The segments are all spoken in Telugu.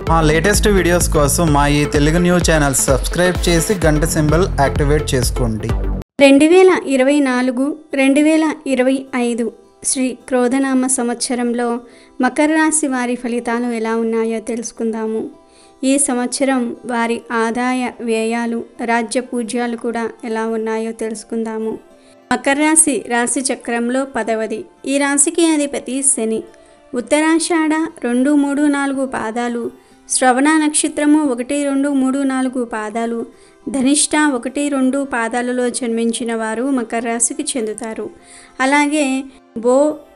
మా లేటెస్ట్ వీడియోస్ కోసం మా ఈ తెలుగు న్యూస్ ఛానల్ సబ్స్క్రైబ్ చేసి గంట సింబల్ యాక్టివేట్ చేసుకోండి రెండు వేల ఇరవై నాలుగు రెండు వేల ఇరవై ఐదు శ్రీ క్రోధనామ సంవత్సరంలో మకర రాశి వారి ఫలితాలు ఎలా ఉన్నాయో తెలుసుకుందాము ఈ సంవత్సరం వారి ఆదాయ వ్యయాలు రాజ్య పూజ్యాలు కూడా ఎలా ఉన్నాయో తెలుసుకుందాము మకర రాశి రాశి చక్రంలో పదవది ఈ రాశికి అధిపతి శని ఉత్తరాషాఢ రెండు మూడు నాలుగు పాదాలు శ్రవణ నక్షత్రము ఒకటి రెండు మూడు నాలుగు పాదాలు ధనిష్ట ఒకటి రెండు పాదాలలో జన్మించిన వారు మకర రాశికి చెందుతారు అలాగే బో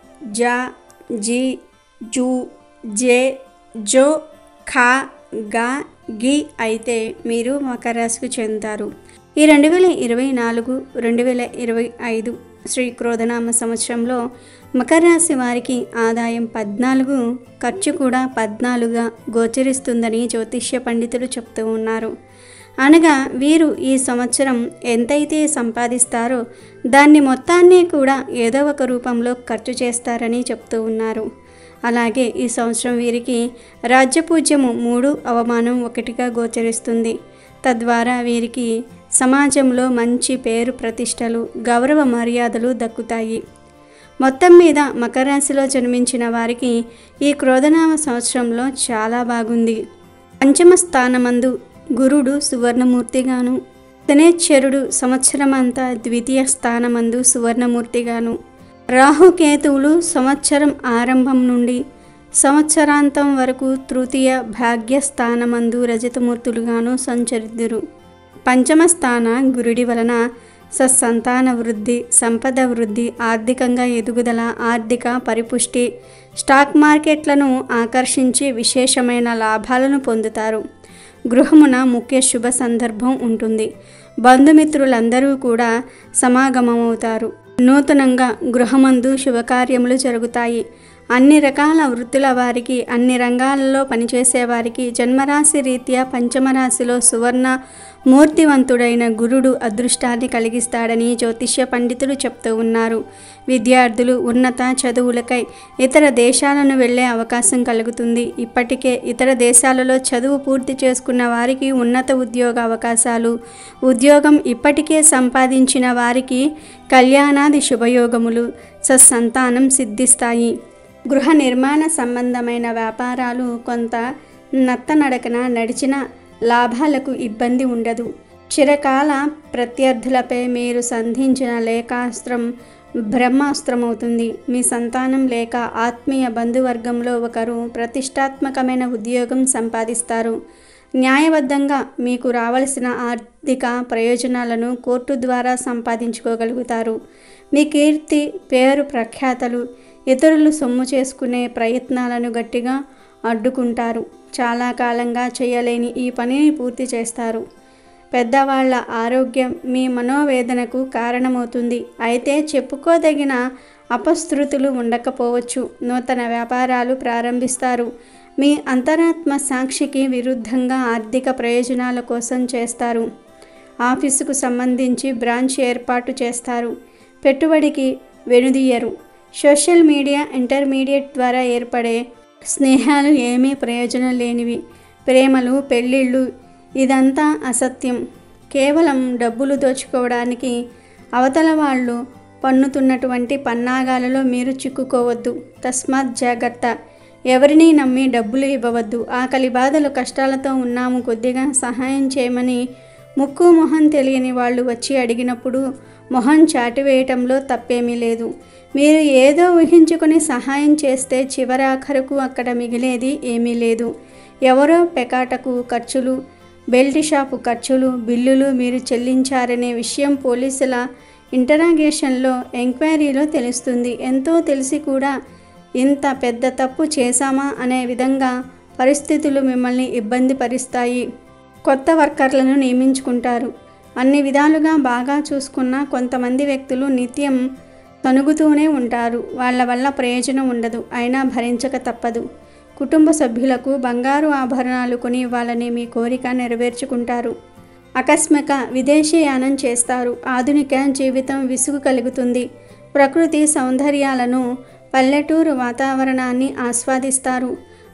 జా జీ జూ జే జో ఖా గా గి అయితే మీరు మకర రాశికి చెందుతారు ఈ రెండు వేల ఇరవై నాలుగు రెండు వేల ఇరవై ఐదు శ్రీ క్రోధనామ సంవత్సరంలో మకర రాశి వారికి ఆదాయం పద్నాలుగు ఖర్చు కూడా పద్నాలుగుగా గోచరిస్తుందని జ్యోతిష్య పండితులు చెప్తూ ఉన్నారు అనగా వీరు ఈ సంవత్సరం ఎంతైతే సంపాదిస్తారో దాన్ని మొత్తాన్ని కూడా ఏదో ఒక రూపంలో ఖర్చు చేస్తారని చెప్తూ ఉన్నారు అలాగే ఈ సంవత్సరం వీరికి రాజ్యపూజ్యము మూడు అవమానం ఒకటిగా గోచరిస్తుంది తద్వారా వీరికి సమాజంలో మంచి పేరు ప్రతిష్టలు గౌరవ మర్యాదలు దక్కుతాయి మొత్తం మీద మకర రాశిలో జన్మించిన వారికి ఈ క్రోధనామ సంవత్సరంలో చాలా బాగుంది పంచమ స్థానమందు గురుడు సువర్ణమూర్తిగాను శనేశ్వరుడు సంవత్సరమంతా ద్వితీయ స్థానమందు సువర్ణమూర్తిగాను రాహుకేతువులు సంవత్సరం ఆరంభం నుండి సంవత్సరాంతం వరకు తృతీయ భాగ్యస్థానమందు రజతమూర్తులుగాను సంచరిద్దురు పంచమ స్థాన గురుడి వలన సత్సంతాన వృద్ధి సంపద వృద్ధి ఆర్థికంగా ఎదుగుదల ఆర్థిక పరిపుష్టి స్టాక్ మార్కెట్లను ఆకర్షించి విశేషమైన లాభాలను పొందుతారు గృహమున ముఖ్య శుభ సందర్భం ఉంటుంది బంధుమిత్రులందరూ కూడా సమాగమమవుతారు నూతనంగా గృహమందు శుభకార్యములు జరుగుతాయి అన్ని రకాల వృత్తుల వారికి అన్ని రంగాలలో పనిచేసే వారికి జన్మరాశి రీత్యా పంచమరాశిలో సువర్ణ మూర్తివంతుడైన గురుడు అదృష్టాన్ని కలిగిస్తాడని జ్యోతిష్య పండితులు చెప్తూ ఉన్నారు విద్యార్థులు ఉన్నత చదువులకై ఇతర దేశాలను వెళ్ళే అవకాశం కలుగుతుంది ఇప్పటికే ఇతర దేశాలలో చదువు పూర్తి చేసుకున్న వారికి ఉన్నత ఉద్యోగ అవకాశాలు ఉద్యోగం ఇప్పటికే సంపాదించిన వారికి కళ్యాణాది శుభయోగములు సత్సంతానం సిద్ధిస్తాయి గృహ నిర్మాణ సంబంధమైన వ్యాపారాలు కొంత నత్తనడకన నడిచిన లాభాలకు ఇబ్బంది ఉండదు చిరకాల ప్రత్యర్థులపై మీరు సంధించిన లేఖాస్త్రం బ్రహ్మాస్త్రమవుతుంది మీ సంతానం లేక ఆత్మీయ బంధువర్గంలో ఒకరు ప్రతిష్టాత్మకమైన ఉద్యోగం సంపాదిస్తారు న్యాయబద్ధంగా మీకు రావలసిన ఆర్థిక ప్రయోజనాలను కోర్టు ద్వారా సంపాదించుకోగలుగుతారు మీ కీర్తి పేరు ప్రఖ్యాతలు ఇతరులు సొమ్ము చేసుకునే ప్రయత్నాలను గట్టిగా అడ్డుకుంటారు చాలా కాలంగా చేయలేని ఈ పనిని పూర్తి చేస్తారు పెద్దవాళ్ల ఆరోగ్యం మీ మనోవేదనకు కారణమవుతుంది అయితే చెప్పుకోదగిన అపశృతులు ఉండకపోవచ్చు నూతన వ్యాపారాలు ప్రారంభిస్తారు మీ అంతరాత్మ సాక్షికి విరుద్ధంగా ఆర్థిక ప్రయోజనాల కోసం చేస్తారు ఆఫీసుకు సంబంధించి బ్రాంచ్ ఏర్పాటు చేస్తారు పెట్టుబడికి వెనుదీయరు సోషల్ మీడియా ఇంటర్మీడియట్ ద్వారా ఏర్పడే స్నేహాలు ఏమీ ప్రయోజనం లేనివి ప్రేమలు పెళ్ళిళ్ళు ఇదంతా అసత్యం కేవలం డబ్బులు దోచుకోవడానికి అవతల వాళ్ళు పన్నుతున్నటువంటి పన్నాగాలలో మీరు చిక్కుకోవద్దు తస్మాత్ జాగ్రత్త ఎవరినీ నమ్మి డబ్బులు ఇవ్వవద్దు ఆకలి బాధలు కష్టాలతో ఉన్నాము కొద్దిగా సహాయం చేయమని ముక్కు మొహం తెలియని వాళ్ళు వచ్చి అడిగినప్పుడు మొహం చాటివేయటంలో తప్పేమీ లేదు మీరు ఏదో ఊహించుకొని సహాయం చేస్తే చివరాఖరకు అక్కడ మిగిలేది ఏమీ లేదు ఎవరో పెకాటకు ఖర్చులు బెల్ట్ షాపు ఖర్చులు బిల్లులు మీరు చెల్లించారనే విషయం పోలీసుల ఇంటరాగేషన్లో ఎంక్వైరీలో తెలుస్తుంది ఎంతో తెలిసి కూడా ఇంత పెద్ద తప్పు చేశామా అనే విధంగా పరిస్థితులు మిమ్మల్ని ఇబ్బంది పరుస్తాయి కొత్త వర్కర్లను నియమించుకుంటారు అన్ని విధాలుగా బాగా చూసుకున్న కొంతమంది వ్యక్తులు నిత్యం తనుగుతూనే ఉంటారు వాళ్ళ వల్ల ప్రయోజనం ఉండదు అయినా భరించక తప్పదు కుటుంబ సభ్యులకు బంగారు ఆభరణాలు కొని ఇవ్వాలని మీ కోరిక నెరవేర్చుకుంటారు ఆకస్మిక విదేశీయానం చేస్తారు ఆధునిక జీవితం విసుగు కలుగుతుంది ప్రకృతి సౌందర్యాలను పల్లెటూరు వాతావరణాన్ని ఆస్వాదిస్తారు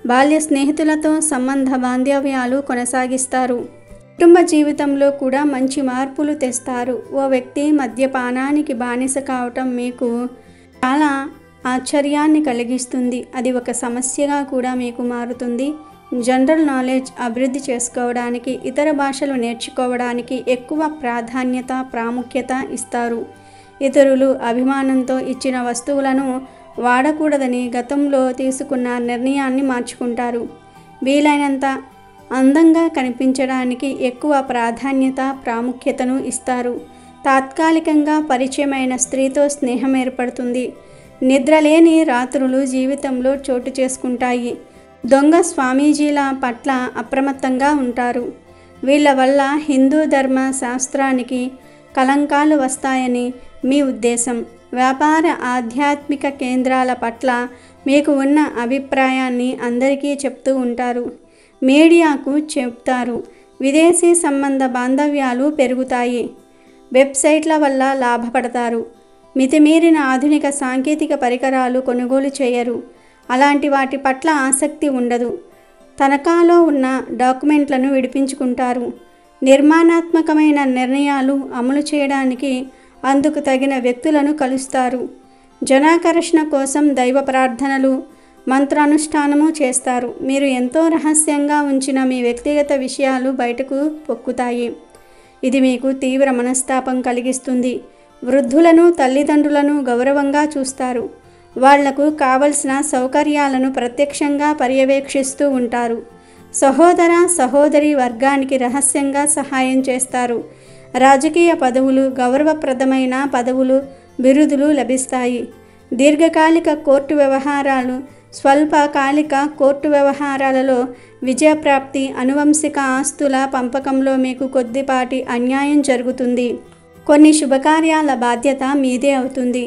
బాల్య స్నేహితులతో సంబంధ బాంధవ్యాలు కొనసాగిస్తారు కుటుంబ జీవితంలో కూడా మంచి మార్పులు తెస్తారు ఓ వ్యక్తి మద్యపానానికి బానిస కావటం మీకు చాలా ఆశ్చర్యాన్ని కలిగిస్తుంది అది ఒక సమస్యగా కూడా మీకు మారుతుంది జనరల్ నాలెడ్జ్ అభివృద్ధి చేసుకోవడానికి ఇతర భాషలు నేర్చుకోవడానికి ఎక్కువ ప్రాధాన్యత ప్రాముఖ్యత ఇస్తారు ఇతరులు అభిమానంతో ఇచ్చిన వస్తువులను వాడకూడదని గతంలో తీసుకున్న నిర్ణయాన్ని మార్చుకుంటారు వీలైనంత అందంగా కనిపించడానికి ఎక్కువ ప్రాధాన్యత ప్రాముఖ్యతను ఇస్తారు తాత్కాలికంగా పరిచయమైన స్త్రీతో స్నేహం ఏర్పడుతుంది నిద్రలేని రాత్రులు జీవితంలో చోటు చేసుకుంటాయి దొంగ స్వామీజీల పట్ల అప్రమత్తంగా ఉంటారు వీళ్ళ వల్ల హిందూ ధర్మ శాస్త్రానికి కలంకాలు వస్తాయని మీ ఉద్దేశం వ్యాపార ఆధ్యాత్మిక కేంద్రాల పట్ల మీకు ఉన్న అభిప్రాయాన్ని అందరికీ చెప్తూ ఉంటారు మీడియాకు చెప్తారు విదేశీ సంబంధ బాంధవ్యాలు పెరుగుతాయి వెబ్సైట్ల వల్ల లాభపడతారు మితిమీరిన ఆధునిక సాంకేతిక పరికరాలు కొనుగోలు చేయరు అలాంటి వాటి పట్ల ఆసక్తి ఉండదు తనఖాలో ఉన్న డాక్యుమెంట్లను విడిపించుకుంటారు నిర్మాణాత్మకమైన నిర్ణయాలు అమలు చేయడానికి అందుకు తగిన వ్యక్తులను కలుస్తారు జనాకర్షణ కోసం దైవ ప్రార్థనలు మంత్రానుష్ఠానము చేస్తారు మీరు ఎంతో రహస్యంగా ఉంచిన మీ వ్యక్తిగత విషయాలు బయటకు పొక్కుతాయి ఇది మీకు తీవ్ర మనస్తాపం కలిగిస్తుంది వృద్ధులను తల్లిదండ్రులను గౌరవంగా చూస్తారు వాళ్లకు కావలసిన సౌకర్యాలను ప్రత్యక్షంగా పర్యవేక్షిస్తూ ఉంటారు సహోదర సహోదరి వర్గానికి రహస్యంగా సహాయం చేస్తారు రాజకీయ పదవులు గౌరవప్రదమైన పదవులు బిరుదులు లభిస్తాయి దీర్ఘకాలిక కోర్టు వ్యవహారాలు స్వల్పకాలిక కోర్టు వ్యవహారాలలో విజయప్రాప్తి అనువంశిక ఆస్తుల పంపకంలో మీకు కొద్దిపాటి అన్యాయం జరుగుతుంది కొన్ని శుభకార్యాల బాధ్యత మీదే అవుతుంది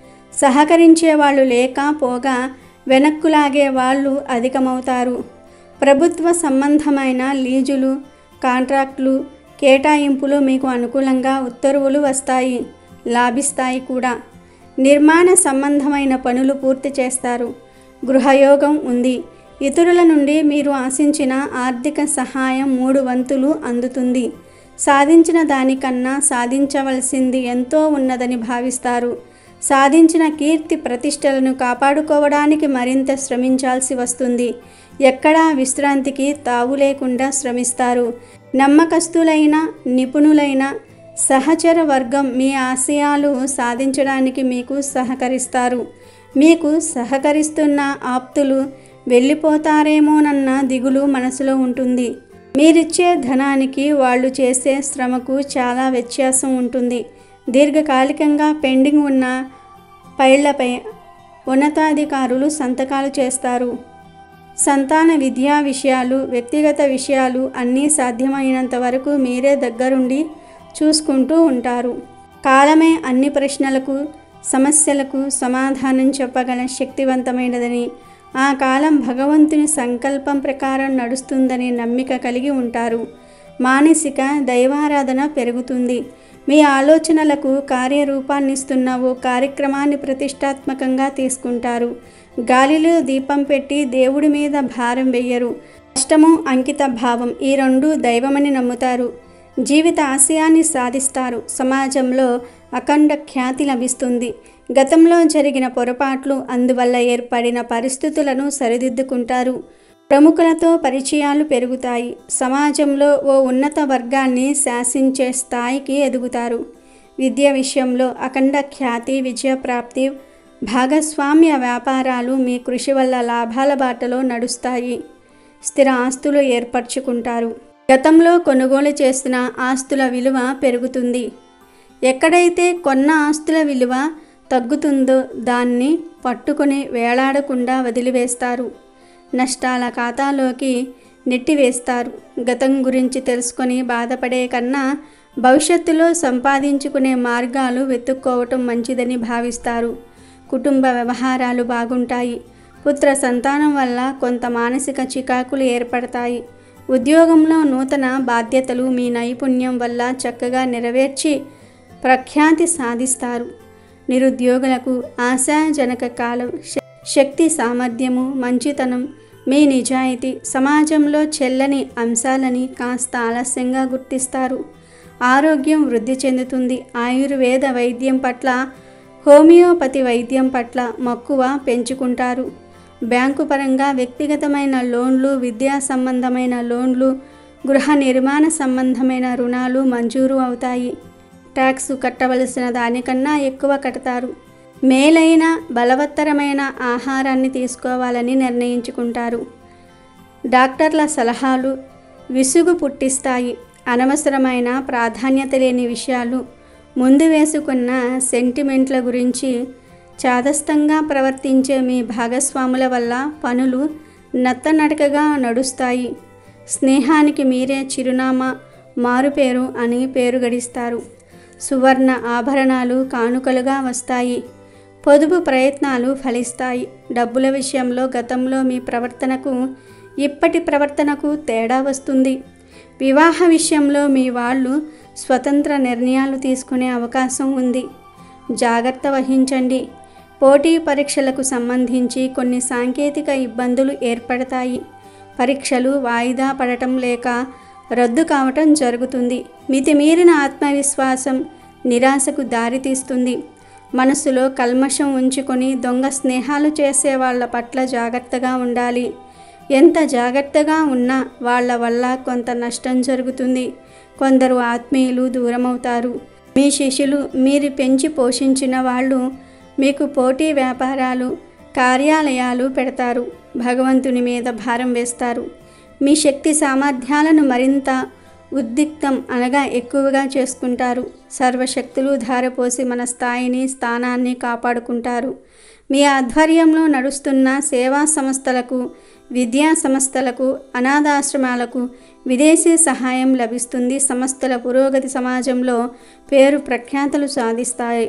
సహకరించే వాళ్ళు లేక పోగా వెనక్కులాగే వాళ్ళు అధికమవుతారు ప్రభుత్వ సంబంధమైన లీజులు కాంట్రాక్టులు కేటాయింపులు మీకు అనుకూలంగా ఉత్తర్వులు వస్తాయి లాభిస్తాయి కూడా నిర్మాణ సంబంధమైన పనులు పూర్తి చేస్తారు గృహయోగం ఉంది ఇతరుల నుండి మీరు ఆశించిన ఆర్థిక సహాయం మూడు వంతులు అందుతుంది సాధించిన దానికన్నా సాధించవలసింది ఎంతో ఉన్నదని భావిస్తారు సాధించిన కీర్తి ప్రతిష్టలను కాపాడుకోవడానికి మరింత శ్రమించాల్సి వస్తుంది ఎక్కడా విశ్రాంతికి తావు లేకుండా శ్రమిస్తారు నమ్మకస్తులైన నిపుణులైన సహచర వర్గం మీ ఆశయాలు సాధించడానికి మీకు సహకరిస్తారు మీకు సహకరిస్తున్న ఆప్తులు వెళ్ళిపోతారేమోనన్న దిగులు మనసులో ఉంటుంది మీరిచ్చే ధనానికి వాళ్ళు చేసే శ్రమకు చాలా వ్యత్యాసం ఉంటుంది దీర్ఘకాలికంగా పెండింగ్ ఉన్న పైళ్లపై ఉన్నతాధికారులు సంతకాలు చేస్తారు సంతాన విద్యా విషయాలు వ్యక్తిగత విషయాలు అన్నీ సాధ్యమైనంత వరకు మీరే దగ్గరుండి చూసుకుంటూ ఉంటారు కాలమే అన్ని ప్రశ్నలకు సమస్యలకు సమాధానం చెప్పగల శక్తివంతమైనదని ఆ కాలం భగవంతుని సంకల్పం ప్రకారం నడుస్తుందని నమ్మిక కలిగి ఉంటారు మానసిక దైవారాధన పెరుగుతుంది మీ ఆలోచనలకు కార్యరూపాన్నిస్తున్న ఓ కార్యక్రమాన్ని ప్రతిష్టాత్మకంగా తీసుకుంటారు గాలిలో దీపం పెట్టి దేవుడి మీద భారం వెయ్యరు కష్టము అంకిత భావం ఈ రెండు దైవమని నమ్ముతారు జీవిత ఆశయాన్ని సాధిస్తారు సమాజంలో అఖండ ఖ్యాతి లభిస్తుంది గతంలో జరిగిన పొరపాట్లు అందువల్ల ఏర్పడిన పరిస్థితులను సరిదిద్దుకుంటారు ప్రముఖులతో పరిచయాలు పెరుగుతాయి సమాజంలో ఓ ఉన్నత వర్గాన్ని శాసించే స్థాయికి ఎదుగుతారు విద్య విషయంలో అఖండ ఖ్యాతి విజయప్రాప్తి భాగస్వామ్య వ్యాపారాలు మీ కృషి వల్ల లాభాల బాటలో నడుస్తాయి స్థిర ఆస్తులు ఏర్పరచుకుంటారు గతంలో కొనుగోలు చేసిన ఆస్తుల విలువ పెరుగుతుంది ఎక్కడైతే కొన్న ఆస్తుల విలువ తగ్గుతుందో దాన్ని పట్టుకొని వేలాడకుండా వదిలివేస్తారు నష్టాల ఖాతాలోకి నెట్టివేస్తారు గతం గురించి తెలుసుకొని బాధపడే కన్నా భవిష్యత్తులో సంపాదించుకునే మార్గాలు వెతుక్కోవటం మంచిదని భావిస్తారు కుటుంబ వ్యవహారాలు బాగుంటాయి పుత్ర సంతానం వల్ల కొంత మానసిక చికాకులు ఏర్పడతాయి ఉద్యోగంలో నూతన బాధ్యతలు మీ నైపుణ్యం వల్ల చక్కగా నెరవేర్చి ప్రఖ్యాతి సాధిస్తారు నిరుద్యోగులకు ఆశాజనక కాలం శ- శక్తి సామర్థ్యము మంచితనం మీ నిజాయితీ సమాజంలో చెల్లని అంశాలని కాస్త ఆలస్యంగా గుర్తిస్తారు ఆరోగ్యం వృద్ధి చెందుతుంది ఆయుర్వేద వైద్యం పట్ల హోమియోపతి వైద్యం పట్ల మక్కువ పెంచుకుంటారు బ్యాంకు పరంగా వ్యక్తిగతమైన లోన్లు విద్యా సంబంధమైన లోన్లు గృహ నిర్మాణ సంబంధమైన రుణాలు మంజూరు అవుతాయి ట్యాక్స్ కట్టవలసిన దానికన్నా ఎక్కువ కడతారు మేలైన బలవత్తరమైన ఆహారాన్ని తీసుకోవాలని నిర్ణయించుకుంటారు డాక్టర్ల సలహాలు విసుగు పుట్టిస్తాయి అనవసరమైన ప్రాధాన్యత లేని విషయాలు ముందు వేసుకున్న సెంటిమెంట్ల గురించి చాదస్తంగా ప్రవర్తించే మీ భాగస్వాముల వల్ల పనులు నత్తనడకగా నడుస్తాయి స్నేహానికి మీరే చిరునామా మారుపేరు అని పేరు గడిస్తారు సువర్ణ ఆభరణాలు కానుకలుగా వస్తాయి పొదుపు ప్రయత్నాలు ఫలిస్తాయి డబ్బుల విషయంలో గతంలో మీ ప్రవర్తనకు ఇప్పటి ప్రవర్తనకు తేడా వస్తుంది వివాహ విషయంలో మీ వాళ్ళు స్వతంత్ర నిర్ణయాలు తీసుకునే అవకాశం ఉంది జాగ్రత్త వహించండి పోటీ పరీక్షలకు సంబంధించి కొన్ని సాంకేతిక ఇబ్బందులు ఏర్పడతాయి పరీక్షలు వాయిదా పడటం లేక రద్దు కావటం జరుగుతుంది మితిమీరిన ఆత్మవిశ్వాసం నిరాశకు దారితీస్తుంది మనసులో కల్మషం ఉంచుకొని దొంగ స్నేహాలు చేసే వాళ్ళ పట్ల జాగ్రత్తగా ఉండాలి ఎంత జాగ్రత్తగా ఉన్నా వాళ్ళ వల్ల కొంత నష్టం జరుగుతుంది కొందరు ఆత్మీయులు దూరమవుతారు మీ శిష్యులు మీరు పెంచి పోషించిన వాళ్ళు మీకు పోటీ వ్యాపారాలు కార్యాలయాలు పెడతారు భగవంతుని మీద భారం వేస్తారు మీ శక్తి సామర్థ్యాలను మరింత ఉద్రిక్తం అనగా ఎక్కువగా చేసుకుంటారు సర్వశక్తులు ధారపోసి మన స్థాయిని స్థానాన్ని కాపాడుకుంటారు మీ ఆధ్వర్యంలో నడుస్తున్న సేవా సంస్థలకు విద్యా సంస్థలకు అనాథాశ్రమాలకు విదేశీ సహాయం లభిస్తుంది సంస్థల పురోగతి సమాజంలో పేరు ప్రఖ్యాతలు సాధిస్తాయి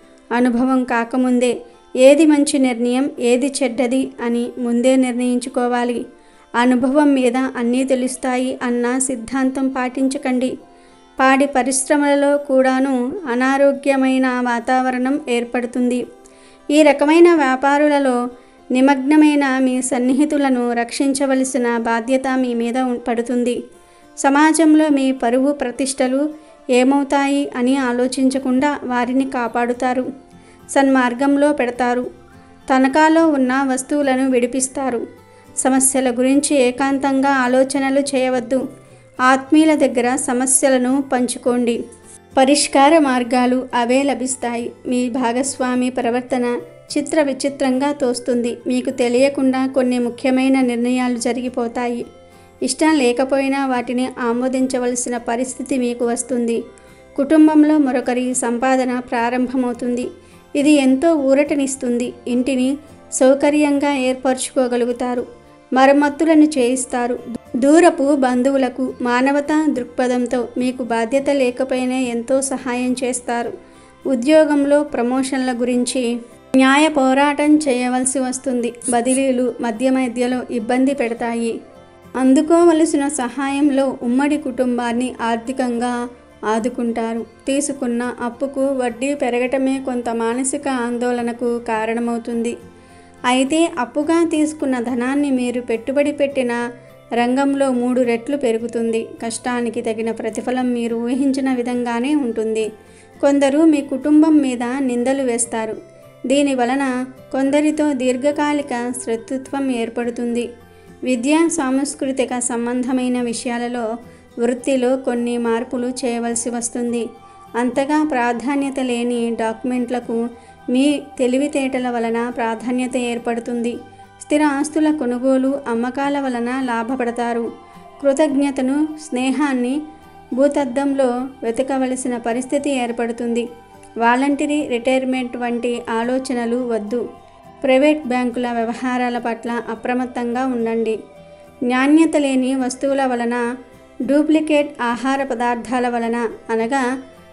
అనుభవం కాకముందే ఏది మంచి నిర్ణయం ఏది చెడ్డది అని ముందే నిర్ణయించుకోవాలి అనుభవం మీద అన్నీ తెలుస్తాయి అన్న సిద్ధాంతం పాటించకండి పాడి పరిశ్రమలలో కూడాను అనారోగ్యమైన వాతావరణం ఏర్పడుతుంది ఈ రకమైన వ్యాపారులలో నిమగ్నమైన మీ సన్నిహితులను రక్షించవలసిన బాధ్యత మీ మీద ఉం- పడుతుంది సమాజంలో మీ పరువు ప్రతిష్టలు ఏమవుతాయి అని ఆలోచించకుండా వారిని కాపాడుతారు సన్మార్గంలో పెడతారు తనఖాలో ఉన్న వస్తువులను విడిపిస్తారు సమస్యల గురించి ఏకాంతంగా ఆలోచనలు చేయవద్దు ఆత్మీయుల దగ్గర సమస్యలను పంచుకోండి పరిష్కార మార్గాలు అవే లభిస్తాయి మీ భాగస్వామి ప్రవర్తన చిత్ర విచిత్రంగా తోస్తుంది మీకు తెలియకుండా కొన్ని ముఖ్యమైన నిర్ణయాలు జరిగిపోతాయి ఇష్టం లేకపోయినా వాటిని ఆమోదించవలసిన పరిస్థితి మీకు వస్తుంది కుటుంబంలో మరొకరి సంపాదన ప్రారంభమవుతుంది ఇది ఎంతో ఊరటనిస్తుంది ఇంటిని సౌకర్యంగా ఏర్పరచుకోగలుగుతారు మరమ్మతులను చేయిస్తారు దూరపు బంధువులకు మానవతా దృక్పథంతో మీకు బాధ్యత లేకపోయినా ఎంతో సహాయం చేస్తారు ఉద్యోగంలో ప్రమోషన్ల గురించి న్యాయ పోరాటం చేయవలసి వస్తుంది బదిలీలు మధ్య మధ్యలో ఇబ్బంది పెడతాయి అందుకోవలసిన సహాయంలో ఉమ్మడి కుటుంబాన్ని ఆర్థికంగా ఆదుకుంటారు తీసుకున్న అప్పుకు వడ్డీ పెరగటమే కొంత మానసిక ఆందోళనకు కారణమవుతుంది అయితే అప్పుగా తీసుకున్న ధనాన్ని మీరు పెట్టుబడి పెట్టిన రంగంలో మూడు రెట్లు పెరుగుతుంది కష్టానికి తగిన ప్రతిఫలం మీరు ఊహించిన విధంగానే ఉంటుంది కొందరు మీ కుటుంబం మీద నిందలు వేస్తారు దీని వలన కొందరితో దీర్ఘకాలిక శత్రుత్వం ఏర్పడుతుంది విద్యా సాంస్కృతిక సంబంధమైన విషయాలలో వృత్తిలో కొన్ని మార్పులు చేయవలసి వస్తుంది అంతగా ప్రాధాన్యత లేని డాక్యుమెంట్లకు మీ తెలివితేటల వలన ప్రాధాన్యత ఏర్పడుతుంది స్థిర ఆస్తుల కొనుగోలు అమ్మకాల వలన లాభపడతారు కృతజ్ఞతను స్నేహాన్ని భూతద్దంలో వెతకవలసిన పరిస్థితి ఏర్పడుతుంది వాలంటరీ రిటైర్మెంట్ వంటి ఆలోచనలు వద్దు ప్రైవేట్ బ్యాంకుల వ్యవహారాల పట్ల అప్రమత్తంగా ఉండండి నాణ్యత లేని వస్తువుల వలన డూప్లికేట్ ఆహార పదార్థాల వలన అనగా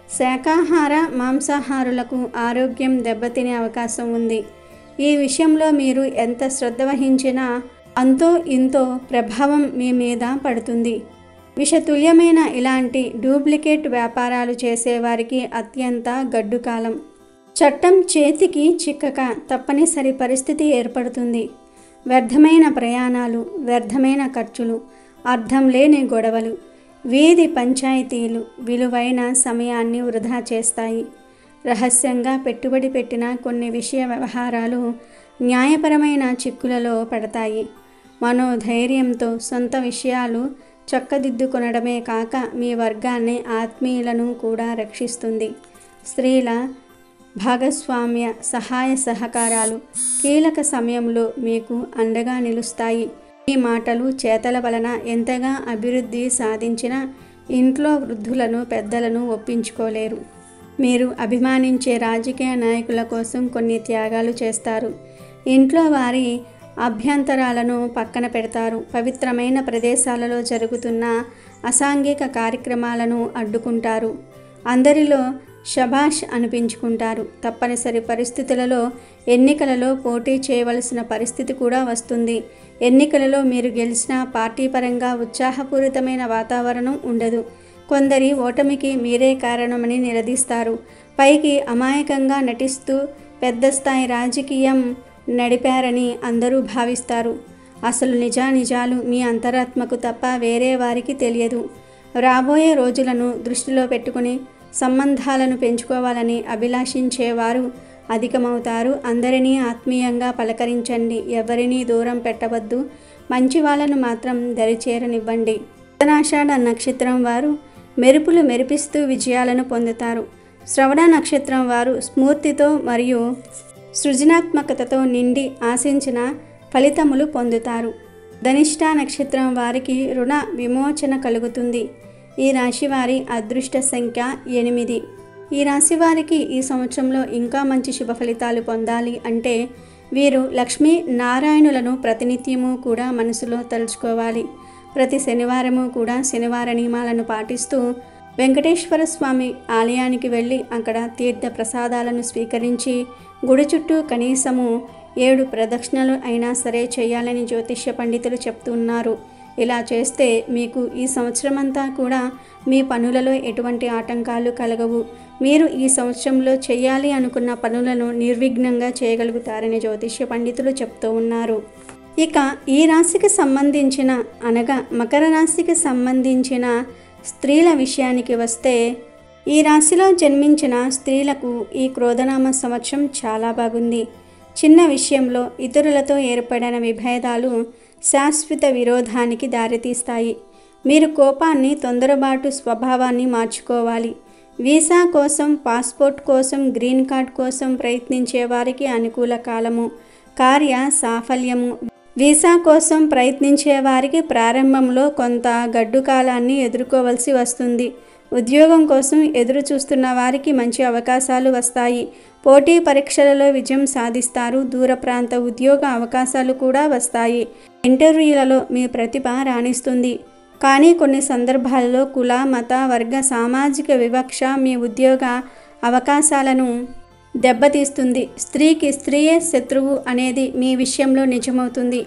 శాకాహార మాంసాహారులకు ఆరోగ్యం దెబ్బతినే అవకాశం ఉంది ఈ విషయంలో మీరు ఎంత శ్రద్ధ వహించినా అంతో ఇంతో ప్రభావం మీ మీద పడుతుంది విషతుల్యమైన ఇలాంటి డూప్లికేట్ వ్యాపారాలు చేసేవారికి అత్యంత గడ్డు కాలం చట్టం చేతికి చిక్కక తప్పనిసరి పరిస్థితి ఏర్పడుతుంది వ్యర్థమైన ప్రయాణాలు వ్యర్థమైన ఖర్చులు అర్థం లేని గొడవలు వీధి పంచాయతీలు విలువైన సమయాన్ని వృధా చేస్తాయి రహస్యంగా పెట్టుబడి పెట్టిన కొన్ని విషయ వ్యవహారాలు న్యాయపరమైన చిక్కులలో పడతాయి మనోధైర్యంతో సొంత విషయాలు చక్కదిద్దుకొనడమే కాక మీ వర్గాన్ని ఆత్మీయులను కూడా రక్షిస్తుంది స్త్రీల భాగస్వామ్య సహాయ సహకారాలు కీలక సమయంలో మీకు అండగా నిలుస్తాయి ఈ మాటలు చేతల వలన ఎంతగా అభివృద్ధి సాధించినా ఇంట్లో వృద్ధులను పెద్దలను ఒప్పించుకోలేరు మీరు అభిమానించే రాజకీయ నాయకుల కోసం కొన్ని త్యాగాలు చేస్తారు ఇంట్లో వారి అభ్యంతరాలను పక్కన పెడతారు పవిత్రమైన ప్రదేశాలలో జరుగుతున్న అసాంఘిక కార్యక్రమాలను అడ్డుకుంటారు అందరిలో షబాష్ అనిపించుకుంటారు తప్పనిసరి పరిస్థితులలో ఎన్నికలలో పోటీ చేయవలసిన పరిస్థితి కూడా వస్తుంది ఎన్నికలలో మీరు గెలిచిన పార్టీ పరంగా ఉత్సాహపూరితమైన వాతావరణం ఉండదు కొందరి ఓటమికి మీరే కారణమని నిలదీస్తారు పైకి అమాయకంగా నటిస్తూ పెద్ద స్థాయి రాజకీయం నడిపారని అందరూ భావిస్తారు అసలు నిజానిజాలు మీ అంతరాత్మకు తప్ప వేరే వారికి తెలియదు రాబోయే రోజులను దృష్టిలో పెట్టుకుని సంబంధాలను పెంచుకోవాలని అభిలాషించేవారు అధికమవుతారు అందరినీ ఆత్మీయంగా పలకరించండి ఎవరినీ దూరం పెట్టవద్దు మంచి వాళ్ళను మాత్రం దరిచేరనివ్వండి ఉత్తరాషాఢ నక్షత్రం వారు మెరుపులు మెరిపిస్తూ విజయాలను పొందుతారు శ్రవణ నక్షత్రం వారు స్ఫూర్తితో మరియు సృజనాత్మకతతో నిండి ఆశించిన ఫలితములు పొందుతారు ధనిష్ట నక్షత్రం వారికి రుణ విమోచన కలుగుతుంది ఈ రాశి వారి అదృష్ట సంఖ్య ఎనిమిది ఈ రాశి వారికి ఈ సంవత్సరంలో ఇంకా మంచి శుభ ఫలితాలు పొందాలి అంటే వీరు లక్ష్మీ నారాయణులను ప్రతినిత్యము కూడా మనసులో తలుచుకోవాలి ప్రతి శనివారము కూడా శనివార నియమాలను పాటిస్తూ వెంకటేశ్వర స్వామి ఆలయానికి వెళ్ళి అక్కడ తీర్థ ప్రసాదాలను స్వీకరించి గుడి చుట్టూ కనీసము ఏడు ప్రదక్షిణలు అయినా సరే చేయాలని జ్యోతిష్య పండితులు చెప్తున్నారు ఇలా చేస్తే మీకు ఈ సంవత్సరం అంతా కూడా మీ పనులలో ఎటువంటి ఆటంకాలు కలగవు మీరు ఈ సంవత్సరంలో చేయాలి అనుకున్న పనులను నిర్విఘ్నంగా చేయగలుగుతారని జ్యోతిష్య పండితులు చెప్తూ ఉన్నారు ఇక ఈ రాశికి సంబంధించిన అనగా మకర రాశికి సంబంధించిన స్త్రీల విషయానికి వస్తే ఈ రాశిలో జన్మించిన స్త్రీలకు ఈ క్రోధనామ సంవత్సరం చాలా బాగుంది చిన్న విషయంలో ఇతరులతో ఏర్పడిన విభేదాలు శాశ్వత విరోధానికి దారితీస్తాయి మీరు కోపాన్ని తొందరబాటు స్వభావాన్ని మార్చుకోవాలి వీసా కోసం పాస్పోర్ట్ కోసం గ్రీన్ కార్డ్ కోసం ప్రయత్నించే వారికి అనుకూల కాలము కార్య సాఫల్యము వీసా కోసం ప్రయత్నించే వారికి ప్రారంభంలో కొంత గడ్డు కాలాన్ని ఎదుర్కోవలసి వస్తుంది ఉద్యోగం కోసం ఎదురు చూస్తున్న వారికి మంచి అవకాశాలు వస్తాయి పోటీ పరీక్షలలో విజయం సాధిస్తారు దూర ప్రాంత ఉద్యోగ అవకాశాలు కూడా వస్తాయి ఇంటర్వ్యూలలో మీ ప్రతిభ రాణిస్తుంది కానీ కొన్ని సందర్భాలలో కుల మత వర్గ సామాజిక వివక్ష మీ ఉద్యోగ అవకాశాలను దెబ్బతీస్తుంది స్త్రీకి స్త్రీయే శత్రువు అనేది మీ విషయంలో నిజమవుతుంది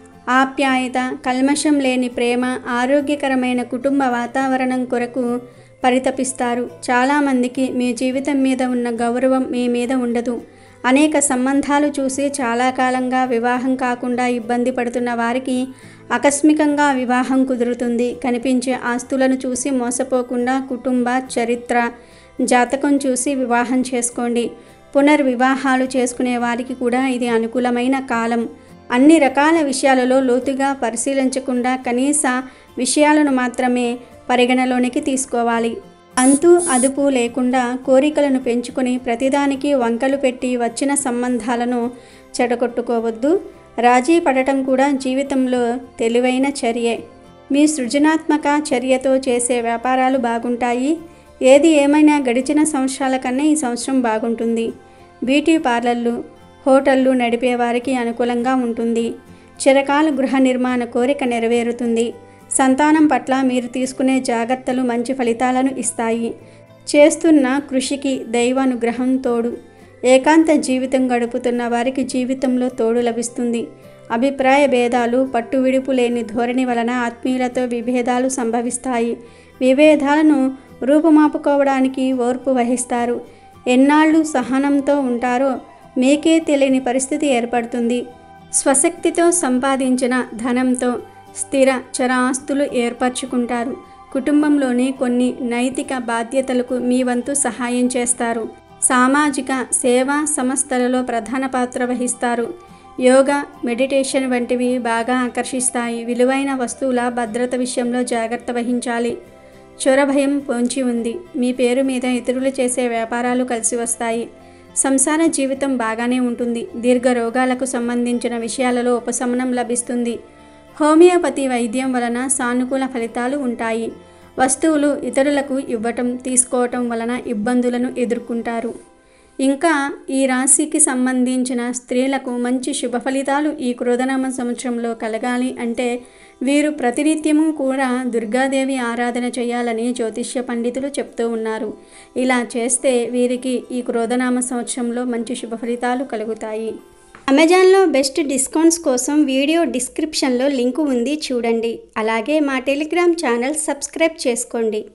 ఆప్యాయత కల్మషం లేని ప్రేమ ఆరోగ్యకరమైన కుటుంబ వాతావరణం కొరకు పరితపిస్తారు చాలామందికి మీ జీవితం మీద ఉన్న గౌరవం మీ మీద ఉండదు అనేక సంబంధాలు చూసి చాలా కాలంగా వివాహం కాకుండా ఇబ్బంది పడుతున్న వారికి ఆకస్మికంగా వివాహం కుదురుతుంది కనిపించే ఆస్తులను చూసి మోసపోకుండా కుటుంబ చరిత్ర జాతకం చూసి వివాహం చేసుకోండి పునర్వివాహాలు చేసుకునే వారికి కూడా ఇది అనుకూలమైన కాలం అన్ని రకాల విషయాలలో లోతుగా పరిశీలించకుండా కనీస విషయాలను మాత్రమే పరిగణలోనికి తీసుకోవాలి అంతు అదుపు లేకుండా కోరికలను పెంచుకొని ప్రతిదానికి వంకలు పెట్టి వచ్చిన సంబంధాలను చెడగొట్టుకోవద్దు రాజీ పడటం కూడా జీవితంలో తెలివైన చర్యే మీ సృజనాత్మక చర్యతో చేసే వ్యాపారాలు బాగుంటాయి ఏది ఏమైనా గడిచిన సంవత్సరాల కన్నా ఈ సంవత్సరం బాగుంటుంది బ్యూటీ పార్లర్లు హోటళ్ళు నడిపే వారికి అనుకూలంగా ఉంటుంది చిరకాల గృహ నిర్మాణ కోరిక నెరవేరుతుంది సంతానం పట్ల మీరు తీసుకునే జాగ్రత్తలు మంచి ఫలితాలను ఇస్తాయి చేస్తున్న కృషికి దైవానుగ్రహం తోడు ఏకాంత జీవితం గడుపుతున్న వారికి జీవితంలో తోడు లభిస్తుంది అభిప్రాయ భేదాలు పట్టు విడుపు లేని ధోరణి వలన ఆత్మీయులతో విభేదాలు సంభవిస్తాయి విభేదాలను రూపుమాపుకోవడానికి ఓర్పు వహిస్తారు ఎన్నాళ్ళు సహనంతో ఉంటారో మీకే తెలియని పరిస్థితి ఏర్పడుతుంది స్వశక్తితో సంపాదించిన ధనంతో స్థిర చరాస్తులు ఏర్పరచుకుంటారు కుటుంబంలోని కొన్ని నైతిక బాధ్యతలకు మీ వంతు సహాయం చేస్తారు సామాజిక సేవా సంస్థలలో ప్రధాన పాత్ర వహిస్తారు యోగా మెడిటేషన్ వంటివి బాగా ఆకర్షిస్తాయి విలువైన వస్తువుల భద్రత విషయంలో జాగ్రత్త వహించాలి చొర భయం పొంచి ఉంది మీ పేరు మీద ఇతరులు చేసే వ్యాపారాలు కలిసి వస్తాయి సంసార జీవితం బాగానే ఉంటుంది దీర్ఘ రోగాలకు సంబంధించిన విషయాలలో ఉపశమనం లభిస్తుంది హోమియోపతి వైద్యం వలన సానుకూల ఫలితాలు ఉంటాయి వస్తువులు ఇతరులకు ఇవ్వటం తీసుకోవటం వలన ఇబ్బందులను ఎదుర్కొంటారు ఇంకా ఈ రాశికి సంబంధించిన స్త్రీలకు మంచి శుభ ఫలితాలు ఈ క్రోధనామ సంవత్సరంలో కలగాలి అంటే వీరు ప్రతినిత్యము కూడా దుర్గాదేవి ఆరాధన చేయాలని జ్యోతిష్య పండితులు చెప్తూ ఉన్నారు ఇలా చేస్తే వీరికి ఈ క్రోధనామ సంవత్సరంలో మంచి శుభ ఫలితాలు కలుగుతాయి అమెజాన్లో బెస్ట్ డిస్కౌంట్స్ కోసం వీడియో డిస్క్రిప్షన్లో లింకు ఉంది చూడండి అలాగే మా టెలిగ్రామ్ ఛానల్ సబ్స్క్రైబ్ చేసుకోండి